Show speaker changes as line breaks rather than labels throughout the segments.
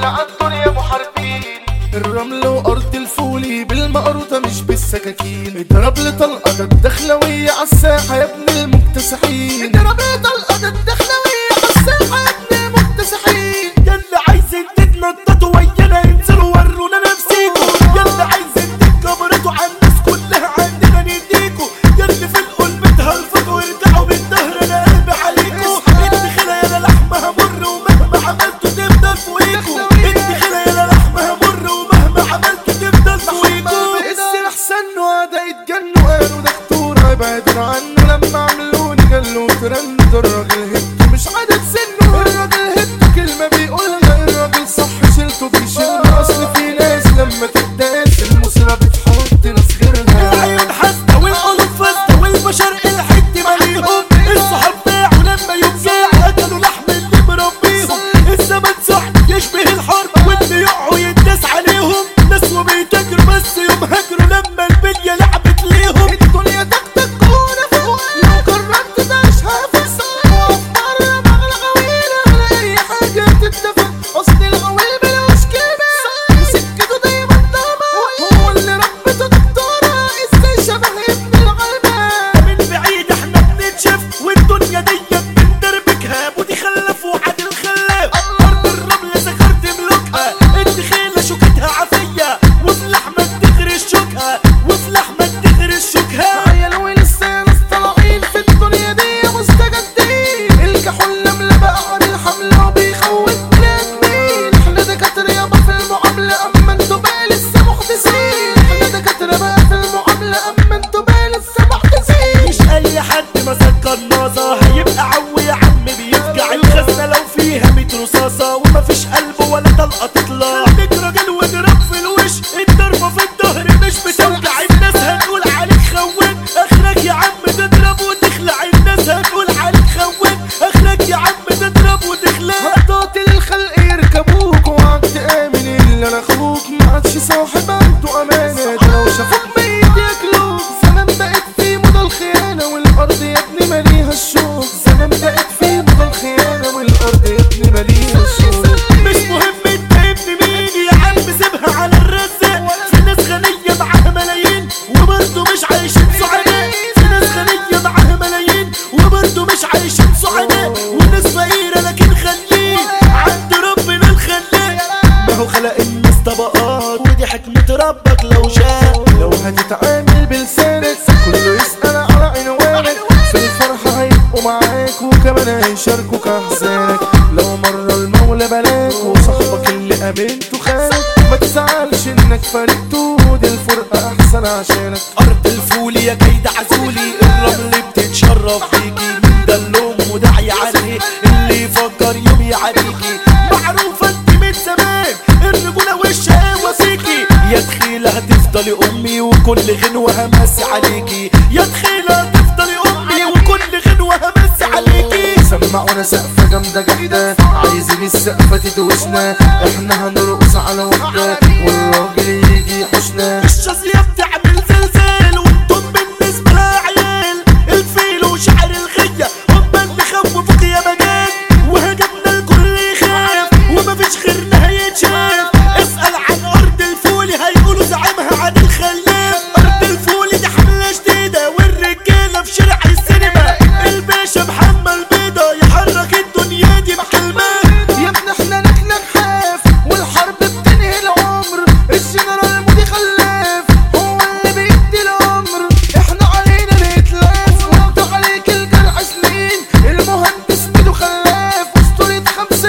احنا عالدنيا محاربين الرمل وارض الفولي بالمقروطة مش بالسكاكين اضرب لي طلقة ده الدخلوية عالساحة يا ابن المكتسحين اضرب لي طلقة ده الدخلوية عالساحة يا ابن المكتسحين
يلا عايزين تتنططوا ويانا انزلوا ورونا نفسيكوا يلا عايزين تتكبرتوا على الناس كلها عندنا نديكوا يلا في القلب تهلفطوا وارجعوا بالدهر انا قلبي عليكوا انت خلا يا لحمة همر ومهما عملتوا تفضل فوقيكوا انت خلا يا لحمة همر ومهما عملتوا تفضل فوقيكوا
السلاح سنه قعدة يتجنوا قالوا ده خطورة ابعدوا عنه لما عملوني قالوا ترند الراجل هبته مش عدد سنه الراجل هبته كلمة بيقولها الراجل صح شيلته بيشيلها اصل في ناس لما تداس المصيبة بتحط ناس غيرها
العيون حاسدة والقلوب فاسدة والبشر الحد ماليهم الصحاب باعوا لما يوجع اكلوا لحم اللي مربيهم الزمن سحب يشبه الحرب واللي يقعوا يداس عليهم ناس وبيتاجروا بس يوم هاجروا لما البنية لعبت ليهم
الدنيا تكتك وانا فوق لو قررت تعيشها في الصلاة وفي مرة مغلى غويلة على اي حاجة تتفق اصل الغويل ملوش كلمة سكته دايما ضلمة هو اللي ربته دكتورة ازاي شبه ابن الغلبان
من بعيد احنا بنتشاف والدنيا دي بندربكها ودي خلف وعدل خلاف ارض الرمل سكرت ملوكها الدخيلة شوكتها عافية وفي لحمة تغري شوكها وفي لحمة تغري شوكها
عيال ولسه ناس طالعين في الدنيا دي مستجدين الكحول لملة بقى عن الحملة وبيخوف بلاد مين احنا دكاترة يابا في المعاملة اما انتوا بقى لسه محدثين احنا دكاترة بقى في المعاملة اما انتوا بقى لسه محدثين
مش اي حد مسك قناصة هيبقى عو يا عم بيفجع الخزنة لو فيها ميت رصاصة ومفيش قلب ولا طلقة تطلع خليك راجل واضرب في الوش الضربة في الظهر مش بتوجع الناس هتقول عليك خوان اخرك يا عم تضرب وتخلع الناس هتقول عليك خوان اخرك يا عم تضرب وتخلع
هتقتل الخلق يركبوك وعد تآمن الا انا اخوك ما عادش صاحب عنده امانة ده لو شافوك ميت ياكلوك زمان بقت في موضة الخيانة والارض يا ابني ماليها الشوك زمان بقت في موضة الخيانة والارض يا ابني ماليها الشوك
مش مهم انت ابن مين يا عم سيبها على الرزق في ناس غنية معاها ملايين وبرضه مش عايشين سعداء في ناس غنية معاها ملايين وبرضه مش عايشين سعداء وناس فقيرة لكن خلين عند ربنا الخلاق ما هو خلق الناس طبقات ودي حكمة ربك لو شاء
لو هتتعامل بلسانك كله يسأل على عنوانك في الفرحة هيبقوا معاك وكمان هيشاركوك أحزانك لو مرة المولى بلاك وصاحبك اللي قابلته خانك ما تزعلش انك فارقته دي الفرقة أحسن عشانك
ارض الفول يا كيد عزولي الرمل بتتشرف بيكي من ده اللوم وداعي عليه اللي يفكر يوم يعديكي معروفة انت من زمان الرجولة والشقاوة فيكي يا دخيلة هتفضلي امي وكل غنوة همسي عليكي يا دخيلة هتفضلي امي وكل غنوة همسي عليكي
سمعونا سقفة جامدة جامدة عايزين السقفة تدوشنا احنا هنرقص على واحدة والراجل يجي يحوشنا
الشظية بتعمل زلزال وانتم بالنسبة لعيال الفيل وشعر الغية هم اللي خوفوك يا مجال وهجمنا الكل يخاف ومفيش غيرنا هيتشاف اسأل عن أرض الفول هيقولوا زعيمها عن الخلاف أرض الفول دي حملة جديدة والرجالة في شارع السينما الباشا محمد بيضة يحرك الدنيا دي بكلمات
يا ابني احنا نحن نحاف والحرب بتنهي العمر الجنرال مودي خلاف هو اللي بيدي الامر احنا علينا نتلاف وانت عليك الجرح سنين المهندس ميدو خلاف اسطورة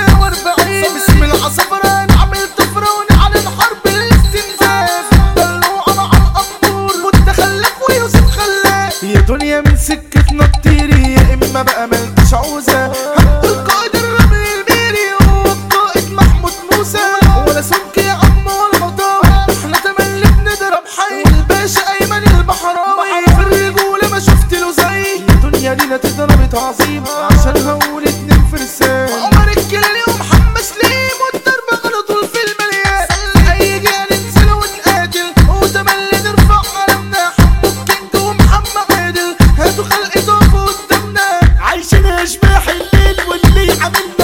45 بسم العصفرة نعمل طفرة ونعلن حرب الاستنزاف دلوعة مع القبور متخلف ويوسف خلاف يا دنيا من سكتنا تطيري يا اما بقى ملكش عوزة هات القائد الرمل الميري والقائد محمود موسى ولا سمك يا عم ولا مطار احنا تملي بنضرب حي والباشا ايمن البحراوي في الرجولة ما شفت له زي الدنيا دي تضرب تعظيم عشان هقول اتنين فرسان عمر الكلالي ومحمد سليم والضرب على طول في المليان اي جهة ننزل ونقاتل وتملي نرفع علمنا حمو الكينج ومحمد عادل هاتوا خلق طاف قدامنا
عايشين اشباح الليل واللي عامل